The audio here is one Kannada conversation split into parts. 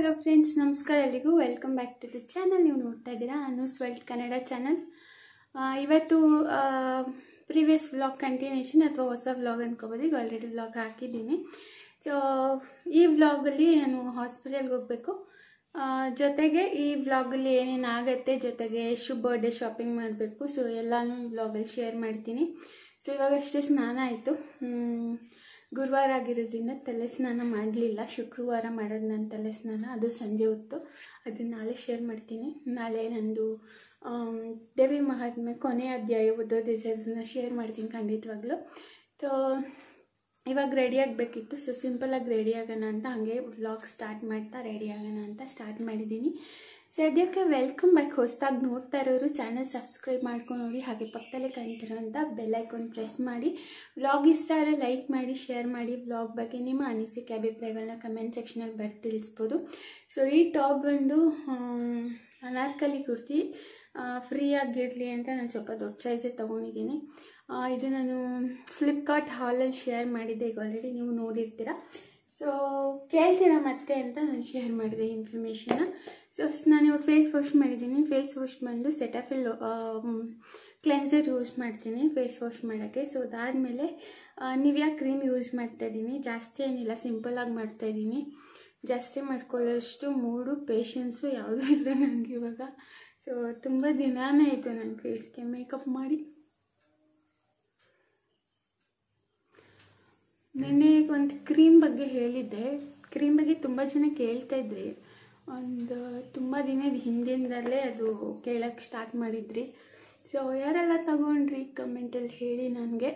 ಹಲೋ ಫ್ರೆಂಡ್ಸ್ ನಮಸ್ಕಾರ ಎಲ್ರಿಗೂ welcome back to the channel ನೀವು ನೋಡ್ತಾ ಇದ್ದೀರಾ ಅನೂಸ್ ವರ್ಲ್ಡ್ ಕನ್ನಡ ಚಾನಲ್ ಇವತ್ತು ಪ್ರೀವಿಯಸ್ ವ್ಲಾಗ್ ಕಂಟಿನ್ಯೂಷನ್ ಅಥವಾ ಹೊಸ ವ್ಲಾಗ್ ಅನ್ಕೋಬೋದು ಈಗ ಆಲ್ರೆಡಿ ವ್ಲಾಗ್ ಹಾಕಿದ್ದೀನಿ ಸೊ ಈ ವ್ಲಾಗಲ್ಲಿ ನಾನು ಹಾಸ್ಪಿಟಲ್ಗೆ ಹೋಗಬೇಕು ಜೊತೆಗೆ ಈ ವ್ಲಾಗಲ್ಲಿ ಏನೇನು ಆಗುತ್ತೆ ಜೊತೆಗೆ ಯಶು ಬರ್ಡೇ ಶಾಪಿಂಗ್ ಮಾಡಬೇಕು ಸೊ ಎಲ್ಲನೂ ವ್ಲಾಗಲ್ಲಿ ಶೇರ್ ಮಾಡ್ತೀನಿ ಸೊ ಇವಾಗಷ್ಟೇ ಸ್ನಾನ ಆಯಿತು ಗುರುವಾರ ಆಗಿರೋದ್ರಿಂದ ತಲೆ ಸ್ನಾನ ಮಾಡಲಿಲ್ಲ ಶುಕ್ರವಾರ ಮಾಡೋದು ನಾನು ತಲೆ ಸ್ನಾನ ಅದು ಸಂಜೆ ಹೊತ್ತು ಅದನ್ನು ನಾಳೆ ಶೇರ್ ಮಾಡ್ತೀನಿ ನಾಳೆ ನಂದು ಆಮ್, ದೇವಿ ಮಹಾತ್ಮೆ ಕೊನೆಯ ಅಧ್ಯಾಯ ಓದೋದಿದೆ ಅದನ್ನು ಶೇರ್ ಮಾಡ್ತೀನಿ ಖಂಡಿತವಾಗ್ಲೂ ಸೊ ಇವಾಗ ರೆಡಿ ಆಗಬೇಕಿತ್ತು ಸೊ ಸಿಂಪಲಾಗಿ ರೆಡಿ ಆಗೋಣ ಅಂತ ಹಾಗೆ ವ್ಲಾಗ್ ಸ್ಟಾರ್ಟ್ ಮಾಡ್ತಾ ರೆಡಿ ಆಗೋಣ ಅಂತ ಸ್ಟಾರ್ಟ್ ಮಾಡಿದ್ದೀನಿ ಸದ್ಯಕ್ಕೆ ವೆಲ್ಕಮ್ ಬ್ಯಾಕ್ ಹೊಸದಾಗಿ ನೋಡ್ತಾ ಇರೋರು ಚಾನಲ್ ಸಬ್ಸ್ಕ್ರೈಬ್ ಮಾಡ್ಕೊಂಡು ನೋಡಿ ಹಾಗೆ ಪಕ್ಕದಲ್ಲೇ ಕಾಣ್ತಿರೋಂಥ ಬೆಲ್ ಐಕಾನ್ ಪ್ರೆಸ್ ಮಾಡಿ ವ್ಲಾಗ್ ಇಷ್ಟ ಆದರೆ ಲೈಕ್ ಮಾಡಿ ಶೇರ್ ಮಾಡಿ ವ್ಲಾಗ್ ಬಗ್ಗೆ ನಿಮ್ಮ ಅನಿಸಿಕೆ ಅಭಿಪ್ರಾಯಗಳನ್ನ ಕಮೆಂಟ್ ಸೆಕ್ಷನಲ್ಲಿ ಬರೆದು ತಿಳಿಸ್ಬೋದು ಸೊ ಈ ಟಾಪ್ ಬಂದು ಆಮ್, ಅನಾರ್ಕಲಿ ಕುರ್ತಿ ಫ್ರೀ ಆಗಿರಲಿ ಅಂತ ನಾನು ಸ್ವಲ್ಪ ದೊಡ್ಡ ಸೈಜೇ ತೊಗೊಂಡಿದ್ದೀನಿ ಆ, ಇದು ನಾನು ಫ್ಲಿಪ್ಕಾರ್ಟ್ ಹಾಲಲ್ಲಿ ಶೇರ್ ಮಾಡಿದ್ದೆ ಈಗ ಆಲ್ರೆಡಿ ನೀವು ನೋಡಿರ್ತೀರ ಸೊ ಕೇಳ್ತೀರಾ ಮತ್ತೆ ಅಂತ ನಾನು ಶೇರ್ ಮಾಡಿದೆ ಇನ್ಫಾರ್ಮೇಷನ್ನ ಸೊ ನಾನು ಇವಾಗ ಫೇಸ್ ವಾಶ್ ಮಾಡಿದ್ದೀನಿ ಫೇಸ್ ವಾಶ್ ಬಂದು ಸೆಟಫಿಲ್ ಕ್ಲೆನ್ಸರ್ ಯೂಸ್ ಮಾಡ್ತೀನಿ ಫೇಸ್ ವಾಶ್ ಮಾಡೋಕ್ಕೆ ಸೊ ಅದಾದಮೇಲೆ ನಿವಿಯಾ ಕ್ರೀಮ್ ಯೂಸ್ ಮಾಡ್ತಾ ಇದ್ದೀನಿ ಜಾಸ್ತಿ ಏನಿಲ್ಲ ಸಿಂಪಲಾಗಿ ಮಾಡ್ತಾಯಿದ್ದೀನಿ ಜಾಸ್ತಿ ಮಾಡ್ಕೊಳ್ಳೋಷ್ಟು ಮೂಡು ಪೇಷನ್ಸು ಯಾವುದೂ ಇಲ್ಲ ನನಗೆ ಇವಾಗ ಸೊ ತುಂಬ ದಿನಾನೇ ಆಯಿತು ನನ್ನ ಫೇಸ್ಗೆ ಮೇಕಪ್ ಮಾಡಿ ನಿನ್ನೆ ಒಂದು ಕ್ರೀಮ್ ಬಗ್ಗೆ ಹೇಳಿದ್ದೆ ಕ್ರೀಮ್ ಬಗ್ಗೆ ತುಂಬ ಜನ ಕೇಳ್ತಾ ಇದ್ರಿ ಒಂದು ತುಂಬ ದಿನದ ಹಿಂದಿಂದಲೇ ಅದು ಕೇಳಕ್ಕೆ ಸ್ಟಾರ್ಟ್ ಮಾಡಿದ್ರಿ ಸೊ ಯಾರೆಲ್ಲ ತಗೊಂಡ್ರಿ ಕಮೆಂಟಲ್ಲಿ ಹೇಳಿ ನನಗೆ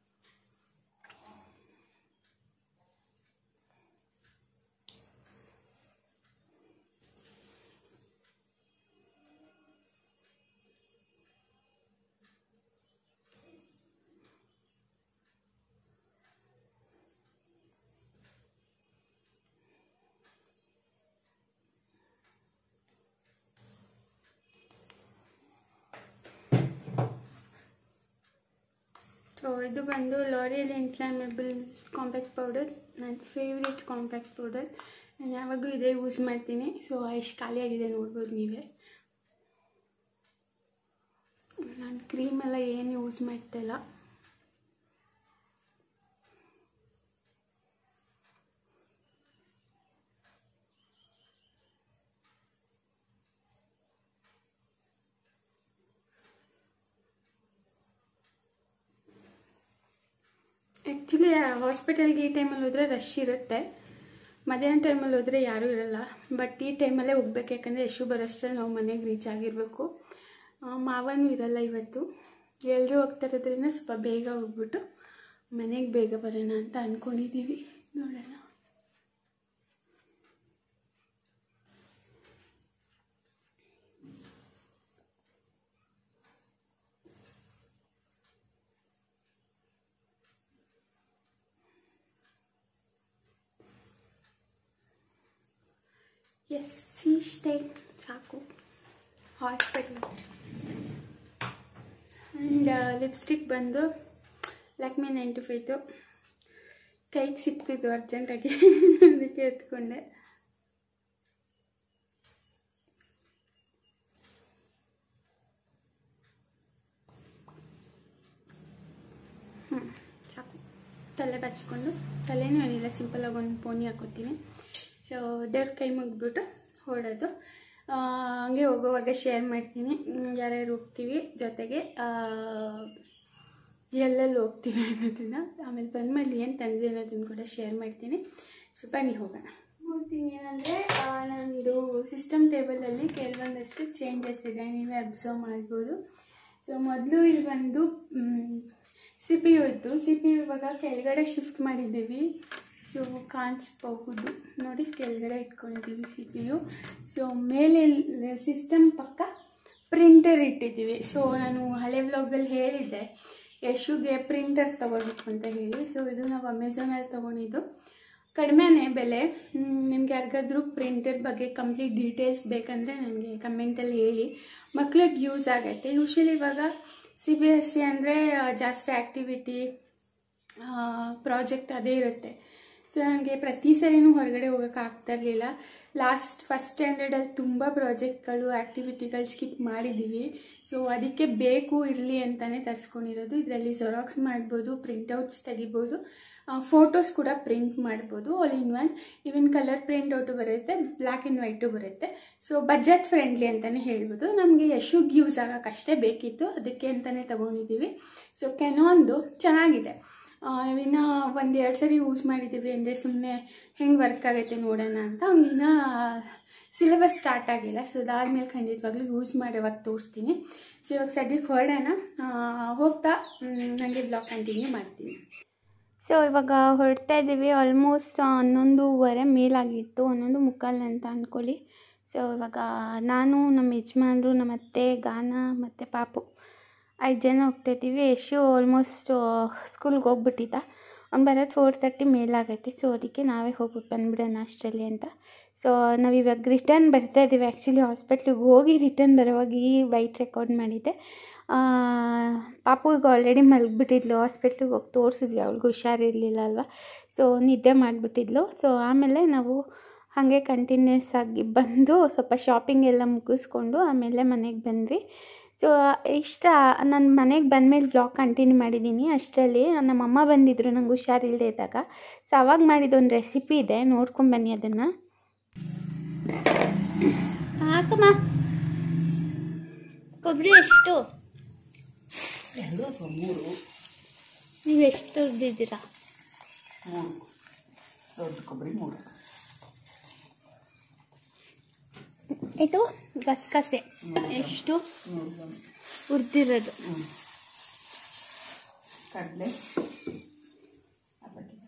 ಸೊ ಇದು ಬಂದು ಲಾರಿಯಲ್ ಇನ್ಫ್ಲಾಮೇಬಲ್ ಕಾಂಪ್ಯಾಕ್ಟ್ ಪೌಡರ್ ನನ್ನ ಫೇವ್ರೆಟ್ ಕಾಂಪ್ಯಾಕ್ಟ್ ಪೌಡರ್ ನಾನು ಯಾವಾಗೂ ಇದೇ ಯೂಸ್ ಮಾಡ್ತೀನಿ ಸೊ ಎಷ್ಟು ಖಾಲಿಯಾಗಿದೆ ನೋಡ್ಬೋದು ನೀವೇ ನಾನು ಕ್ರೀಮೆಲ್ಲ ಏನು ಯೂಸ್ ಮಾಡ್ತಾಯಿಲ್ಲ ಆ್ಯಕ್ಚುಲಿ ಹಾಸ್ಪಿಟಲ್ಗೆ ಈ ಟೈಮಲ್ಲಿ ಹೋದರೆ ರಶ್ ಇರುತ್ತೆ ಮಧ್ಯಾಹ್ನ ಟೈಮಲ್ಲಿ ಹೋದರೆ ಯಾರೂ ಇರಲ್ಲ ಬಟ್ ಈ ಟೈಮಲ್ಲೇ ಹೋಗ್ಬೇಕು ಯಾಕಂದರೆ ಯಶು ಬರೋಷ್ಟರಲ್ಲಿ ನಾವು ಮನೆಗೆ ರೀಚ್ ಆಗಿರಬೇಕು ಮಾವನೂ ಇರಲ್ಲ ಇವತ್ತು ಎಲ್ಲರೂ ಹೋಗ್ತಾ ಇರೋದ್ರಿಂದ ಸ್ವಲ್ಪ ಬೇಗ ಹೋಗ್ಬಿಟ್ಟು ಮನೆಗೆ ಬೇಗ ಬರೋಣ ಅಂತ ಅಂದ್ಕೊಂಡಿದ್ದೀವಿ ನೋಡೋಣ ಎಸ್ ಇಷ್ಟೇ ಸಾಕು ಹಾಸ್ಪಿಟಲ್ ಆ್ಯಂಡ್ ಲಿಪ್ಸ್ಟಿಕ್ ಬಂದು ಲ್ಯಾಕ್ಮಿ ನೈಂಟಿ ಫೈತು ಕೈಗೆ ಸಿಕ್ತಿದ್ದು ಅರ್ಜೆಂಟಾಗಿ ಅದಕ್ಕೆ ಎತ್ಕೊಂಡೆ ಹ್ಞೂ ಸಾಕು ತಲೆ ಬಚ್ಕೊಂಡು ತಲೆನೂ ಏನಿಲ್ಲ ಸಿಂಪಲಾಗಿ ಒಂದು ಪೋನಿ ಹಾಕೋತೀನಿ ಸೊ ದೇವ್ರ ಕೈ ಮುಗಿದ್ಬಿಟ್ಟು ಹೊರಡೋದು ಆ, ಹಂಗೆ ಹೋಗೋವಾಗ ಶೇರ್ ಮಾಡ್ತೀನಿ ಹ್ಮ್, ಯಾರ್ಯಾರು ಹೋಗ್ತೀವಿ ಜೊತೆಗೆ ಆ, ಎಲ್ಲೆಲ್ಲಿ ಹೋಗ್ತೀವಿ ಅನ್ನೋದನ್ನು ಆಮೇಲೆ ಬಂದಮೇಲೆ ಏನು ತಂದ್ವಿ ಅನ್ನೋದನ್ನು ಕೂಡ ಶೇರ್ ಮಾಡ್ತೀನಿ ಸೊ ಬನ್ನಿ ಹೋಗೋಣ ನೋಡ್ತೀನಿ ಏನಂದರೆ ನಮ್ಮದು ಸಿಸ್ಟಮ್ ಟೇಬಲಲ್ಲಿ ಕೆಲವೊಂದಷ್ಟು ಚೇಂಜಸ್ ಇದೆ ನೀವೇ ಅಬ್ಸರ್ವ್ ಮಾಡ್ಬೋದು ಸೊ ಮೊದಲು ಇಲ್ಲಿ ಬಂದು ಸಿ ಪಿ ಯು ಇತ್ತು ಸಿ ಪಿ ಯು ಇವಾಗ ಕೆಳಗಡೆ ಶಿಫ್ಟ್ ಮಾಡಿದ್ದೀವಿ ಸೊ ಕಾಣಿಸ್ಬಹುದು ನೋಡಿ ಕೆಳಗಡೆ ಇಟ್ಕೊಂಡಿದ್ದೀವಿ ಸಿ ಪಿ ಯು ಸೊ ಮೇಲೆ ಸಿಸ್ಟಮ್ ಪಕ್ಕ ಪ್ರಿಂಟರ್ ಇಟ್ಟಿದ್ದೀವಿ ಸೊ ನಾನು ಹಳೆ ವ್ಲಾಗಲ್ಲಿ ಹೇಳಿದ್ದೆ ಯಶುಗೆ ಪ್ರಿಂಟರ್ ತೊಗೋಬೇಕು ಅಂತ ಹೇಳಿ ಸೊ ಇದು ನಾವು ಅಮೆಝಾನಲ್ಲಿ ತೊಗೊಂಡಿದ್ದು ಕಡಿಮೆನೇ ಬೆಲೆ ನಿಮ್ಗೆ ಯಾರಿಗಾದ್ರೂ ಪ್ರಿಂಟರ್ ಬಗ್ಗೆ ಕಂಪ್ಲೀಟ್ ಡೀಟೇಲ್ಸ್ ಬೇಕಂದರೆ ನನಗೆ ಕಮೆಂಟಲ್ಲಿ ಹೇಳಿ ಮಕ್ಳಿಗೆ ಯೂಸ್ ಆಗೈತೆ ಯೂಶಲಿ ಇವಾಗ ಸಿ ಬಿ ಎಸ್ ಸಿ ಅಂದರೆ ಜಾಸ್ತಿ ಆ್ಯಕ್ಟಿವಿಟಿ ಪ್ರಾಜೆಕ್ಟ್ ಅದೇ ಇರುತ್ತೆ ಸೊ ನನಗೆ ಪ್ರತಿ ಸರಿನೂ ಹೊರಗಡೆ ಹೋಗೋಕೆ ಆಗ್ತಾ ಇರಲಿಲ್ಲ ಲಾಸ್ಟ್ ಫಸ್ಟ್ ಸ್ಟ್ಯಾಂಡರ್ಡಲ್ಲಿ ತುಂಬ ಪ್ರಾಜೆಕ್ಟ್ಗಳು ಆ್ಯಕ್ಟಿವಿಟಿಗಳು ಸ್ಕಿಪ್ ಮಾಡಿದ್ದೀವಿ ಸೊ ಅದಕ್ಕೆ ಬೇಕು ಇರಲಿ ಅಂತಲೇ ತರಿಸ್ಕೊಂಡಿರೋದು ಇದರಲ್ಲಿ ಜೆರಾಕ್ಸ್ ಮಾಡ್ಬೋದು ಪ್ರಿಂಟೌಟ್ಸ್ ತೆಗಿಬೋದು ಫೋಟೋಸ್ ಕೂಡ ಪ್ರಿಂಟ್ ಮಾಡ್ಬೋದು all in one even colour print out ಬರುತ್ತೆ ಬ್ಲ್ಯಾಕ್ ಆ್ಯಂಡ್ ವೈಟು ಬರುತ್ತೆ ಸೊ ಬಜೆಟ್ ಫ್ರೆಂಡ್ಲಿ ಅಂತಲೇ ಹೇಳ್ಬೋದು ನಮಗೆ ಯಶುಗ್ ಯೂಸ್ ಆಗೋಕ್ಕಷ್ಟೇ ಬೇಕಿತ್ತು ಅದಕ್ಕೆ ಅಂತಲೇ ತೊಗೊಂಡಿದ್ದೀವಿ ಸೊ ಕೆನಾನ್ದು ಚೆನ್ನಾಗಿದೆ ನಾವಿನ್ನ ಒಂದು ಎರಡು ಸರಿ ಯೂಸ್ ಮಾಡಿದ್ದೀವಿ ಅಂದರೆ ಸುಮ್ಮನೆ ಹೆಂಗೆ ವರ್ಕ್ ಆಗುತ್ತೆ ನೋಡೋಣ ಅಂತ ಅವ್ನಿನ್ನ ಸಿಲೆಬಸ್ ಸ್ಟಾರ್ಟ್ ಆಗಿಲ್ಲ ಸೊ ಅದಾದಮೇಲೆ ಖಂಡಿತವಾಗ್ಲೂ ಯೂಸ್ ಮಾಡೋವಾಗ ತೋರಿಸ್ತೀನಿ ಸೊ ಇವಾಗ ಸದ್ಯಕ್ಕೆ ಹೊರಡೋಣ ಹೋಗ್ತಾ ನನಗೆ ಬ್ಲಾಗ್ ಕಂಟಿನ್ಯೂ ಮಾಡ್ತೀನಿ ಸೊ ಇವಾಗ ಹೊರಡ್ತಾ ಇದ್ದೀವಿ ಆಲ್ಮೋಸ್ಟ್ ಹನ್ನೊಂದೂವರೆ ಮೇಲಾಗಿತ್ತು ಹನ್ನೊಂದು ಮುಕ್ಕಾಲು ಅಂತ ಅಂದ್ಕೊಳ್ಳಿ ಸೊ ಇವಾಗ ನಾನು ನಮ್ಮ ಯಜಮಾನ್ರು ನಮ್ಮ ಅತ್ತೆ ಗಾನ ಮತ್ತು ಪಾಪು ಐದು ಜನ ಹೋಗ್ತಾಯಿದ್ದೀವಿ ಯಶು ಆಲ್ಮೋಸ್ಟ್ ಸ್ಕೂಲ್ಗೆ ಹೋಗ್ಬಿಟ್ಟಿದ್ದ ಅವ್ನು ಬರೋದು ಫೋರ್ ತರ್ಟಿ ಮೇಲಾಗೈತಿ ಸೊ ಅದಕ್ಕೆ ನಾವೇ ಹೋಗ್ಬಿಟ್ಟು ಬಂದ್ಬಿಡೋಣ ಅಷ್ಟರಲ್ಲಿ ಅಂತ ಸೊ ನಾವು ಇವಾಗ ರಿಟರ್ನ್ ಬರ್ತಾ ಇದ್ದೀವಿ ಆ್ಯಕ್ಚುಲಿ ಹಾಸ್ಪಿಟ್ಲಿಗೆ ಹೋಗಿ ರಿಟರ್ನ್ ಬರೋವಾಗ ಈ ಬೈಟ್ ರೆಕಾರ್ಡ್ ಮಾಡಿದ್ದೆ ಪಾಪು ಈಗ ಆಲ್ರೆಡಿ ಮಲಗಿಬಿಟ್ಟಿದ್ಲು ಹಾಸ್ಪಿಟ್ಲಿಗೆ ಹೋಗಿ ತೋರಿಸಿದ್ವಿ ಅವಳಿಗೆ ಹುಷಾರಿರಲಿಲ್ಲ ಅಲ್ವಾ ಸೊ ನಿದ್ದೆ ಮಾಡಿಬಿಟ್ಟಿದ್ಲು ಸೊ ಆಮೇಲೆ ನಾವು ಹಾಗೆ ಕಂಟಿನ್ಯೂಸ್ ಆಗಿ ಬಂದು ಸ್ವಲ್ಪ ಶಾಪಿಂಗ್ ಎಲ್ಲ ಮುಗಿಸ್ಕೊಂಡು ಆಮೇಲೆ ಮನೆಗೆ ಬಂದ್ವಿ ಸೊ ಇಷ್ಟ ನಾನು ಮನೆಗೆ ಬಂದಮೇಲೆ ವ್ಲಾಗ್ ಕಂಟಿನ್ಯೂ ಮಾಡಿದ್ದೀನಿ ಅಷ್ಟರಲ್ಲಿ ನಮ್ಮಮ್ಮ ಬಂದಿದ್ದರು ನಂಗೆ ಹುಷಾರಿಲ್ಲದೆ ಇದ್ದಾಗ ಸೊ ಅವಾಗ ಮಾಡಿದ ಒಂದು ರೆಸಿಪಿ ಇದೆ ನೋಡ್ಕೊಂಬನ್ನಿ ಅದನ್ನು ಹಾಕಮ್ಮ ಕೊಬ್ಬರಿ ಎಷ್ಟು ಎರಡು ಅಥವಾ ಮೂರು ನೀವು ಎಷ್ಟು ತುರ್ದಿದ್ದೀರಾ ಮೂರು ದೊಡ್ಡ ಕೊಬ್ಬರಿ ಮೂರು ಇದು ಗಸಗಸೆ ಎಷ್ಟು ಮೂರು ಗ್ರಾಮ್. ಹುರಿದಿರೋದು ಹ್ಞೂ ಕಡಲೆ ಅವಲಕ್ಕಿ.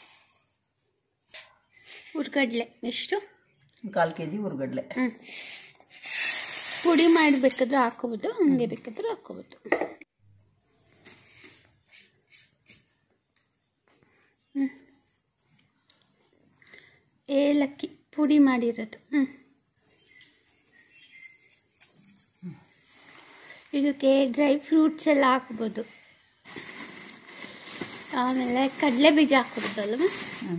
ಹುರ್ಗಡ್ಲೆ ಎಷ್ಟು ಕಾಲು ಕೆ ಜಿ ಹುರ್ಗಡ್ಲೆ ಹ್ಞೂ ಪುಡಿ ಮಾಡಬೇಕಾದ್ರೂ ಹಾಕೋಬೋದು ಹಂಗೆ ಬೇಕಾದ್ರೂ ಹಾಕೋಬೋದು ಹ್ಞೂ ಏಲಕ್ಕಿ ಪುಡಿ ಮಾಡಿರೋದು ಹ್ಞೂ ಇದಕ್ಕೆ ಡ್ರೈ ಫ್ರೂಟ್ಸ್ ಎಲ್ಲ ಹಾಕ್ಬೋದು ಆಮೇಲೆ ಕಡಲೆ ಬೀಜ ಹಾಕ್ಬೋದಲ್ವ ಹ್ಞೂ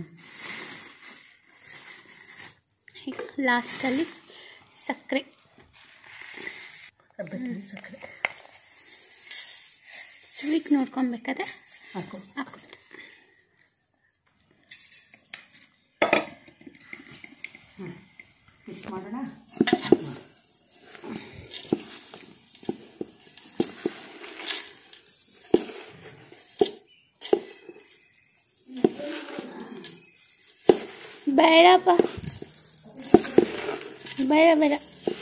ಈಗ ಲಾಸ್ಟಲ್ಲಿ ಸಕ್ಕರೆ ಅರ್ಧ ಕೆ ಜಿ ಸಕ್ಕರೆ ಸ್ವೀಟ್ ನೋಡ್ಕೊಬೇಕಾದ್ರೆ ಹಾಕು ಹಾಕೋದು ಮಿಕ್ಸ್ ಮಾಡೋಣ ಬೇಡಪ್ಪ ಬೇಡ ಬೇಡ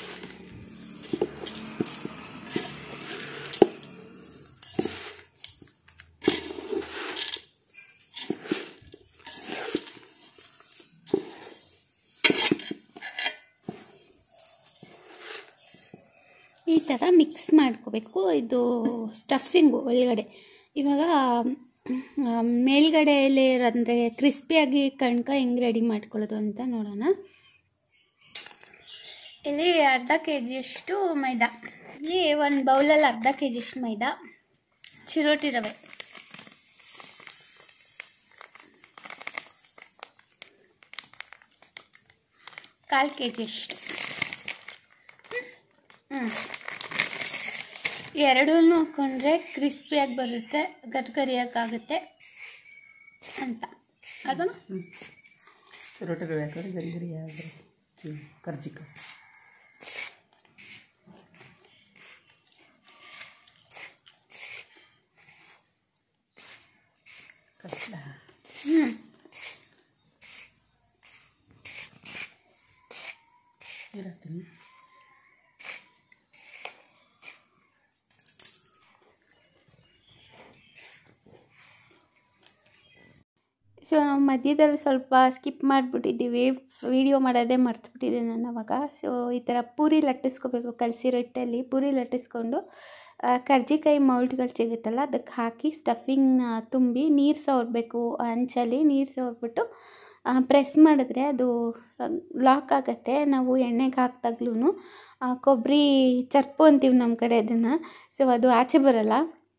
ಈ ಥರ ಮಿಕ್ಸ್ ಮಾಡ್ಕೋಬೇಕು ಇದು ಸ್ಟಫಿಂಗು ಒಳಗಡೆ ಇವಾಗ ಆ, ಮೇಲ್ಗಡೆ ಲೇಯರ್ ಅಂದರೆ ಕ್ರಿಸ್ಪಿಯಾಗಿ ಕಣ್ಕ ಹೆಂಗೆ ರೆಡಿ ಮಾಡ್ಕೊಳ್ಳೋದು ಅಂತ ನೋಡೋಣ ಇಲ್ಲಿ ಅರ್ಧ ಕೆ ಜಿಯಷ್ಟು ಮೈದಾ ಇಲ್ಲಿ ಒಂದು ಬೌಲಲ್ಲಿ ಅರ್ಧ ಕೆ ಜಿಯಷ್ಟು ಮೈದಾ ಚಿರೋಟಿ ರವೆ ಕಾಲು ಕೆ ಜಿಯಷ್ಟು ಹ್ಞೂ ಎರಡೂ ಹಾಕೊಂಡ್ರೆ ಕ್ರಿಸ್ಪಿಯಾಗಿ ಬರುತ್ತೆ ಗಟ್ಗರಿಯಾಗುತ್ತೆ ಅಂತ ಅಲ್ವಾ ಹ್ಞೂ ರೊಟ್ಟಿ ರವೆ ಹಾಕಿದ್ರೆ ಗರಿ ಗರಿ ಆದರೆ ಚಿ ಕರ್ಜಿಕ ಕಷ್ಟ ಹ್ಞೂ ಇರತ್ತೀನಿ ಸೊ ನಾವು ಮಧ್ಯದಲ್ಲಿ ಸ್ವಲ್ಪ ಸ್ಕಿಪ್ ಮಾಡಿಬಿಟ್ಟಿದ್ದೀವಿ ವಿಡಿಯೋ ಮಾಡೋದೇ ಮರ್ತುಬಿಟ್ಟಿದ್ದೆ ನಾನು ಅವಾಗ ಸೊ ಈ ಥರ ಪೂರಿ ಲಟ್ಟಿಸ್ಕೋಬೇಕು ಕಲಸಿರೋ ಹಿಟ್ಟಲ್ಲಿ ಪೂರಿ ಲಟ್ಟಿಸ್ಕೊಂಡು ಆ, ಕರ್ಜಿಕಾಯಿ ಮೌಲ್ಟ್ಗಳು ಸಿಗುತ್ತಲ್ಲ ಅದಕ್ಕೆ ಹಾಕಿ ಸ್ಟಫಿಂಗ್ನ ತುಂಬಿ ನೀರು ಸವರ್ಬೇಕು ಹಂಚಲ್ಲಿ ನೀರು ಸವರ್ಬಿಟ್ಟು ಪ್ರೆಸ್ ಮಾಡಿದ್ರೆ ಅದು ಲಾಕ್ ಆಗುತ್ತೆ ನಾವು ಎಣ್ಣೆಗೆ ಹಾಕ್ದಾಗ್ಲೂ ಕೊಬ್ಬರಿ ಚರ್ಪು ಅಂತೀವಿ ನಮ್ಮ ಕಡೆ ಅದನ್ನು ಸೊ ಅದು ಆಚೆ ಬರಲ್ಲ